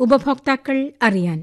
ഉപഭോക്താക്കൾ അറിയാൻ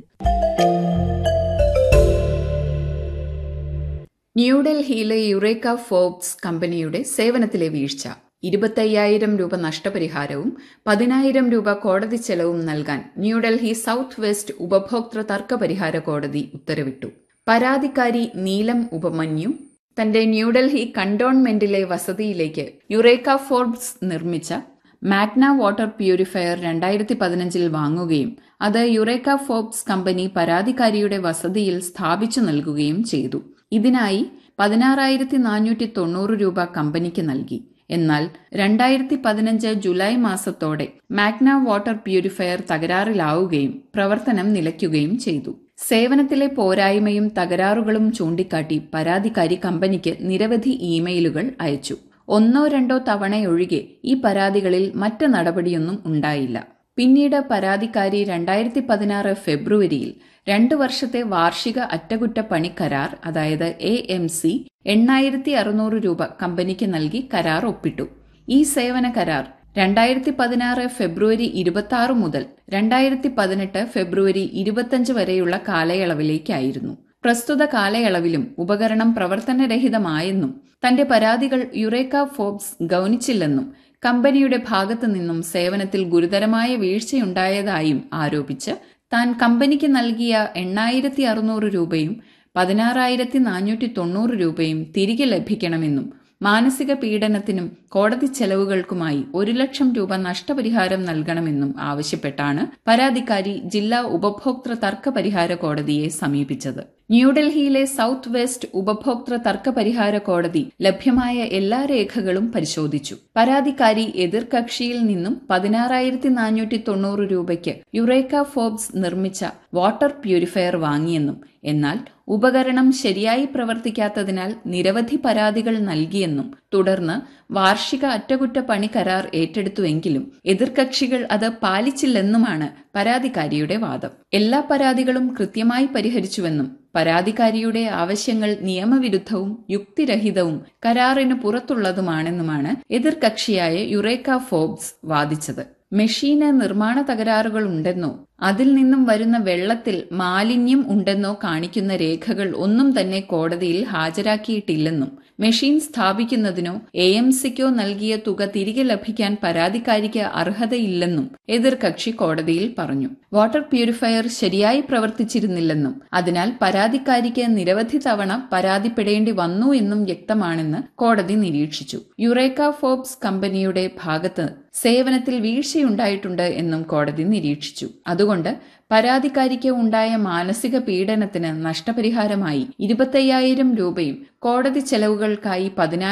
ന്യൂഡൽഹിയിലെ യുറേക്ക ഫോബ്സ് കമ്പനിയുടെ സേവനത്തിലെ വീഴ്ച ഇരുപത്തയ്യായിരം രൂപ നഷ്ടപരിഹാരവും പതിനായിരം രൂപ കോടതി ചെലവും നൽകാൻ ന്യൂഡൽഹി സൌത്ത് വെസ്റ്റ് ഉപഭോക്തൃ തർക്ക പരിഹാര കോടതി ഉത്തരവിട്ടു പരാതിക്കാരി നീലം ഉപമന്യു തന്റെ ന്യൂഡൽഹി കണ്ടോൺമെന്റിലെ വസതിയിലേക്ക് യുറേക്ക ഫോർബ്സ് നിർമ്മിച്ച മാഗ്ന വാട്ടർ പ്യൂരിഫയർ രണ്ടായിരത്തി പതിനഞ്ചിൽ വാങ്ങുകയും അത് യുറേക്ക ഫോബ്സ് കമ്പനി പരാതിക്കാരിയുടെ വസതിയിൽ സ്ഥാപിച്ചു നൽകുകയും ചെയ്തു ഇതിനായി പതിനാറായിരത്തി നാനൂറ്റി തൊണ്ണൂറ് രൂപ കമ്പനിക്ക് നൽകി എന്നാൽ രണ്ടായിരത്തി പതിനഞ്ച് ജൂലൈ മാസത്തോടെ മാഗ്ന വാട്ടർ പ്യൂരിഫയർ തകരാറിലാവുകയും പ്രവർത്തനം നിലയ്ക്കുകയും ചെയ്തു സേവനത്തിലെ പോരായ്മയും തകരാറുകളും ചൂണ്ടിക്കാട്ടി പരാതിക്കാരി കമ്പനിക്ക് നിരവധി ഇമെയിലുകൾ അയച്ചു ഒന്നോ രണ്ടോ തവണയൊഴികെ ഈ പരാതികളിൽ മറ്റ് നടപടിയൊന്നും ഉണ്ടായില്ല പിന്നീട് പരാതിക്കാരി രണ്ടായിരത്തി പതിനാറ് ഫെബ്രുവരിയിൽ രണ്ടു വർഷത്തെ വാർഷിക അറ്റകുറ്റപ്പണി കരാർ അതായത് എ എം സി എണ്ണായിരത്തി അറുന്നൂറ് രൂപ കമ്പനിക്ക് നൽകി കരാർ ഒപ്പിട്ടു ഈ സേവന കരാർ രണ്ടായിരത്തി പതിനാറ് ഫെബ്രുവരി ഇരുപത്തി ആറ് മുതൽ രണ്ടായിരത്തി പതിനെട്ട് ഫെബ്രുവരി ഇരുപത്തിയഞ്ച് വരെയുള്ള കാലയളവിലേക്കായിരുന്നു പ്രസ്തുത കാലയളവിലും ഉപകരണം പ്രവർത്തനരഹിതമായെന്നും തന്റെ പരാതികൾ യുറേക്ക ഫോബ്സ് ഗൗനിച്ചില്ലെന്നും കമ്പനിയുടെ ഭാഗത്തു നിന്നും സേവനത്തിൽ ഗുരുതരമായ വീഴ്ചയുണ്ടായതായും ആരോപിച്ച് താൻ കമ്പനിക്ക് നൽകിയ എണ്ണായിരത്തി അറുന്നൂറ് രൂപയും പതിനാറായിരത്തി നാനൂറ്റി തൊണ്ണൂറ് രൂപയും തിരികെ ലഭിക്കണമെന്നും മാനസിക പീഡനത്തിനും കോടതി ചെലവുകൾക്കുമായി ഒരു ലക്ഷം രൂപ നഷ്ടപരിഹാരം നൽകണമെന്നും ആവശ്യപ്പെട്ടാണ് പരാതിക്കാരി ജില്ലാ ഉപഭോക്തൃ തർക്ക പരിഹാര കോടതിയെ സമീപിച്ചത് ന്യൂഡൽഹിയിലെ സൌത്ത് വെസ്റ്റ് ഉപഭോക്തൃ തർക്ക പരിഹാര കോടതി ലഭ്യമായ എല്ലാ രേഖകളും പരിശോധിച്ചു പരാതിക്കാരി എതിർകക്ഷിയിൽ നിന്നും പതിനാറായിരത്തി നാനൂറ്റി തൊണ്ണൂറ് രൂപയ്ക്ക് യുറേക്ക ഫോബ്സ് നിർമ്മിച്ച വാട്ടർ പ്യൂരിഫയർ വാങ്ങിയെന്നും എന്നാൽ ഉപകരണം ശരിയായി പ്രവർത്തിക്കാത്തതിനാൽ നിരവധി പരാതികൾ നൽകിയെന്നും തുടർന്ന് വാർഷിക അറ്റകുറ്റപ്പണി കരാർ ഏറ്റെടുത്തുവെങ്കിലും എതിർകക്ഷികൾ അത് പാലിച്ചില്ലെന്നുമാണ് പരാതിക്കാരിയുടെ വാദം എല്ലാ പരാതികളും കൃത്യമായി പരിഹരിച്ചുവെന്നും പരാതിക്കാരിയുടെ ആവശ്യങ്ങൾ നിയമവിരുദ്ധവും യുക്തിരഹിതവും കരാറിന് പുറത്തുള്ളതുമാണെന്നുമാണ് എതിർകക്ഷിയായ യുറേക്ക ഫോബ്സ് വാദിച്ചത് മെഷീന് നിർമ്മാണ തകരാറുകൾ ഉണ്ടെന്നോ അതിൽ നിന്നും വരുന്ന വെള്ളത്തിൽ മാലിന്യം ഉണ്ടെന്നോ കാണിക്കുന്ന രേഖകൾ ഒന്നും തന്നെ കോടതിയിൽ ഹാജരാക്കിയിട്ടില്ലെന്നും മെഷീൻ സ്ഥാപിക്കുന്നതിനോ എ എം സിക്കോ നൽകിയ തുക തിരികെ ലഭിക്കാൻ പരാതിക്കാരിക്ക് അർഹതയില്ലെന്നും എതിർകക്ഷി കോടതിയിൽ പറഞ്ഞു വാട്ടർ പ്യൂരിഫയർ ശരിയായി പ്രവർത്തിച്ചിരുന്നില്ലെന്നും അതിനാൽ പരാതിക്കാരിക്ക് നിരവധി തവണ പരാതിപ്പെടേണ്ടി വന്നു എന്നും വ്യക്തമാണെന്ന് കോടതി നിരീക്ഷിച്ചു യുറേക്ക ഫോബ്സ് കമ്പനിയുടെ ഭാഗത്ത് സേവനത്തിൽ വീഴ്ചയുണ്ടായിട്ടുണ്ട് എന്നും കോടതി നിരീക്ഷിച്ചു അതുകൊണ്ട് പരാതിക്കാരിക്ക് ഉണ്ടായ മാനസിക പീഡനത്തിന് നഷ്ടപരിഹാരമായി ഇരുപത്തയ്യായിരം രൂപയും കോടതി ചെലവുകൾക്കായി പതിനായിരം